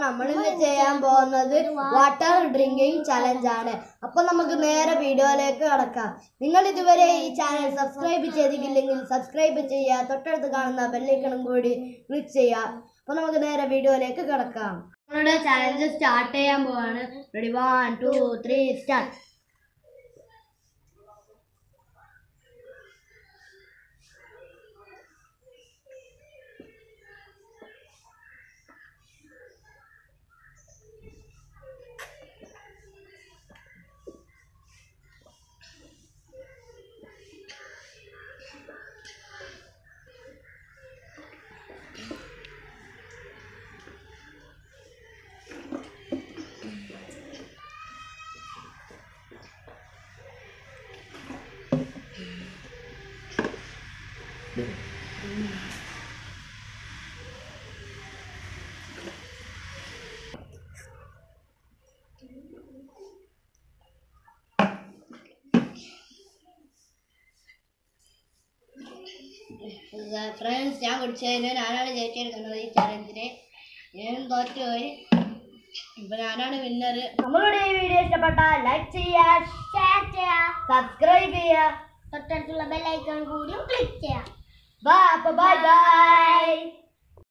നമ്മൾ ഇന്ന് ചെയ്യാൻ പോകുന്നത് വാട്ടർ ഡ്രിങ്കിങ് ചലഞ്ച് ആണ് അപ്പൊ നമുക്ക് നേരെ വീഡിയോയിലേക്ക് കടക്കാം നിങ്ങൾ ഇതുവരെ ഈ ചാനൽ സബ്സ്ക്രൈബ് ചെയ്തിട്ടില്ലെങ്കിൽ സബ്സ്ക്രൈബ് ചെയ്യുക തൊട്ടടുത്ത് കാണുന്ന ബെല്ലൈക്കണും കൂടി ക്ലിക്ക് ചെയ്യുക അപ്പൊ നമുക്ക് നേരെ വീഡിയോയിലേക്ക് കിടക്കാം നമ്മളുടെ ചലഞ്ച് സ്റ്റാർട്ട് ചെയ്യാൻ പോവാണ് ready one two three start friends ഞാൻ കുടിച്ചതിന് ഞാനാണ് ജയിച്ചെടുക്കുന്നത് ഈ ചലഞ്ചിന് ഞാൻ തോറ്റുപോയി ഇപ്പൊ ഞാനാണ് വിന്നർ നമ്മളുടെ ഈ വീഡിയോ ഇഷ്ടപ്പെട്ടാൽ ലൈക്ക് ചെയ്യുക ഷെയർ ചെയ്യുക സബ്സ്ക്രൈബ് ചെയ്യുക തൊട്ടടുത്തുള്ള ബെല്ലൈക്കൺ കൂടിയും ക്ലിക്ക് ചെയ്യുക ബൈ ബൈ ബൈ